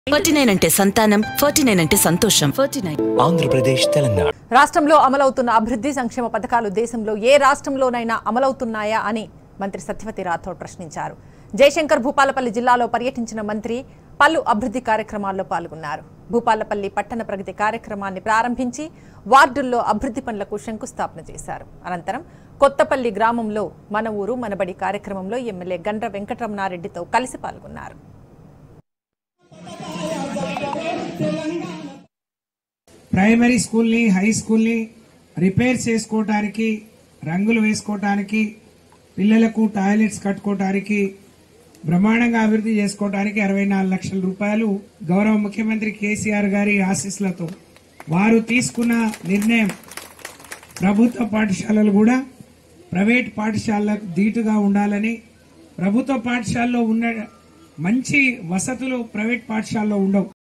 forty nine అంటే సంతానం forty nine అంటే సంతోషం ఫార్టీ నైన్ ఆంధ్రప్రదేశ్ తెలంగాణ రాష్ట్రంలో అమలవుతున్న అభివృద్ధి సంక్షేమ పథకాలు దేశంలో ఏ రాష్ట్రంలోనైనా అమలవుతున్నాయా అని మంత్రి సత్యవతి రాథోడ్ ప్రశ్నించారు జయశంకర్ భూపాలపల్లి జిల్లాలో పర్యటించిన మంత్రి పలు అభివృద్ధి కార్యక్రమాల్లో పాల్గొన్నారు భూపాలపల్లి పట్టణ ప్రగతి కార్యక్రమాన్ని ప్రారంభించి వార్డుల్లో అభివృద్ధి పనులకు శంకుస్థాపన చేశారు అనంతరం కొత్తపల్లి గ్రామంలో మన ఊరు మనబడి కార్యక్రమంలో ఎమ్మెల్యే గండ్ర వెంకటరమణారెడ్డితో కలిసి పాల్గొన్నారు ప్రైమరీ స్కూల్ని హై స్కూల్ని రిపేర్ చేసుకోవటానికి రంగులు వేసుకోవటానికి పిల్లలకు టాయిలెట్స్ కట్టుకోవటానికి బ్రహ్మాండంగా అభివృద్ధి చేసుకోవటానికి అరవై నాలుగు లక్షల రూపాయలు గౌరవ ముఖ్యమంత్రి కేసీఆర్ గారి ఆశీస్సులతో వారు తీసుకున్న నిర్ణయం ప్రభుత్వ పాఠశాలలు కూడా ప్రైవేట్ పాఠశాలలకు ధీటుగా ఉండాలని ప్రభుత్వ పాఠశాలలో ఉన్న మంచి వసతులు ప్రైవేట్ పాఠశాలలో ఉండవు